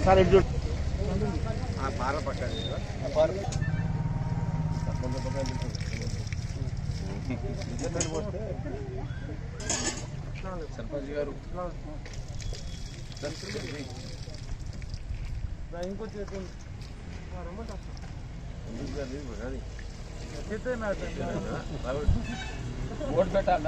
sir ఇటు సర్పంచ్ గారు vote పెట్టాలి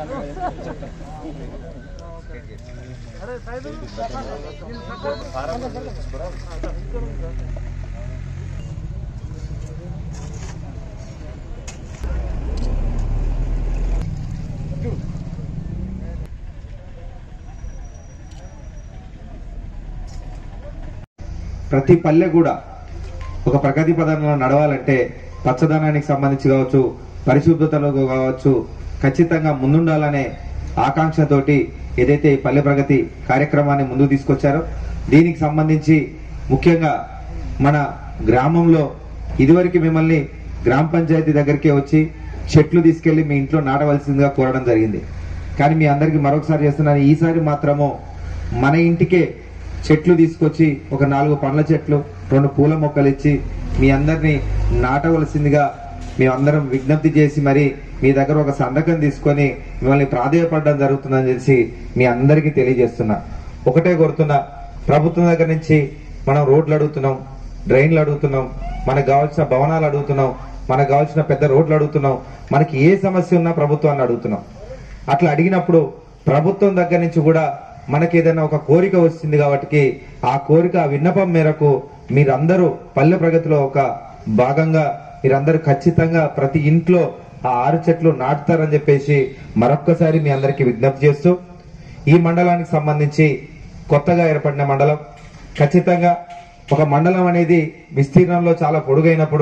ప్రతి పల్లె కూడా ఒక ప్రగతి పదంలో నడవాలంటే పచ్చదనానికి సంబంధించి కావచ్చు పరిశుభ్రతలో కావచ్చు ఖచ్చితంగా ముందుండాలనే ఆకాంక్షతోటి ఏదైతే ఈ పల్లె ప్రగతి కార్యక్రమాన్ని ముందుకు తీసుకొచ్చారో దీనికి సంబంధించి ముఖ్యంగా మన గ్రామంలో ఇదివరకు మిమ్మల్ని గ్రామ పంచాయతీ దగ్గరికే వచ్చి చెట్లు తీసుకెళ్లి మీ ఇంట్లో నాటవలసిందిగా కోరడం జరిగింది కానీ మీ అందరికి మరొకసారి చేస్తున్నాను ఈసారి మాత్రము మన ఇంటికే చెట్లు తీసుకొచ్చి ఒక నాలుగు పండ్ల చెట్లు రెండు పూల మొక్కలు ఇచ్చి మీ అందరినీ నాటవలసిందిగా మేమందరం విజ్ఞప్తి చేసి మరి మీ దగ్గర ఒక సంతకం తీసుకొని మిమ్మల్ని ప్రాధేయపడడం జరుగుతుందని తెలిసి మీ అందరికీ తెలియజేస్తున్నా ఒకటే కోరుతున్నా ప్రభుత్వం దగ్గర నుంచి మనం రోడ్లు అడుగుతున్నాం డ్రైన్లు అడుగుతున్నాం మనకు కావాల్సిన భవనాలు అడుగుతున్నాం మనకు కావాల్సిన పెద్ద రోడ్లు అడుగుతున్నాం మనకి ఏ సమస్య ఉన్నా ప్రభుత్వాన్ని అడుగుతున్నాం అట్లా అడిగినప్పుడు ప్రభుత్వం దగ్గర నుంచి కూడా మనకి ఏదైనా ఒక కోరిక వచ్చింది కాబట్టి ఆ కోరిక ఆ విన్నపం మేరకు మీరందరూ పల్లె ప్రగతిలో ఒక భాగంగా మీరందరూ ఖచ్చితంగా ప్రతి ఇంట్లో ఆ ఆరు చెట్లు నాటుతారని చెప్పేసి మరొక్కసారి మీ అందరికీ విజ్ఞప్తి చేస్తూ ఈ మండలానికి సంబంధించి కొత్తగా ఏర్పడిన మండలం ఖచ్చితంగా ఒక మండలం అనేది విస్తీర్ణంలో చాలా పొడుగైనప్పుడు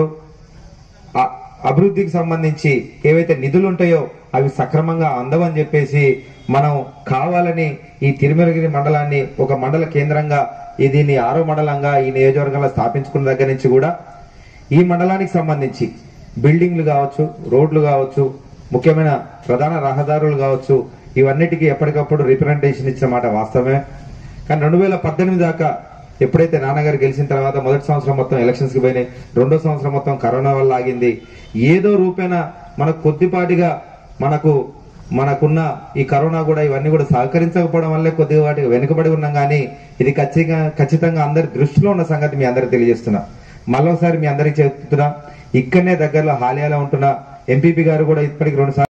ఆ- అభివృద్ధికి సంబంధించి ఏవైతే నిధులు ఉంటాయో అవి సక్రమంగా అందవని చెప్పేసి మనం కావాలని ఈ తిరుమలగిరి మండలాన్ని ఒక మండల కేంద్రంగా ఈ దీన్ని ఆరో మండలంగా ఈ నియోజకవర్గంలో స్థాపించుకున్న దగ్గర నుంచి కూడా ఈ మండలానికి సంబంధించి బిల్డింగ్లు కావచ్చు రోడ్లు కావచ్చు ముఖ్యమైన ప్రధాన రహదారులు కావచ్చు ఇవన్నిటికీ ఎప్పటికప్పుడు రిప్రజెంటేషన్ ఇచ్చిన మాట వాస్తవమే కానీ రెండు వేల పద్దెనిమిది దాకా ఎప్పుడైతే నాన్నగారు గెలిచిన తర్వాత మొదటి సంవత్సరం మొత్తం ఎలక్షన్స్ కి పోయినాయి రెండో సంవత్సరం మొత్తం కరోనా వల్ల ఆగింది ఏదో రూపేణ మనకు కొద్దిపాటిగా మనకు మనకున్న ఈ కరోనా కూడా ఇవన్నీ కూడా సహకరించకపోవడం వల్లే కొద్దిగా వాటికి వెనుకబడి ఉన్నాం కానీ ఇది ఖచ్చితంగా ఖచ్చితంగా అందరి దృష్టిలో ఉన్న సంగతి మీ అందరికి తెలియజేస్తున్నా మళ్ళొకసారి మీ అందరికి చెప్తున్నా ఇక్కడనే దగ్గరలో హాలియాలో ఉంటున్న ఎంపీపీ గారు కూడా ఇప్పటికి రెండు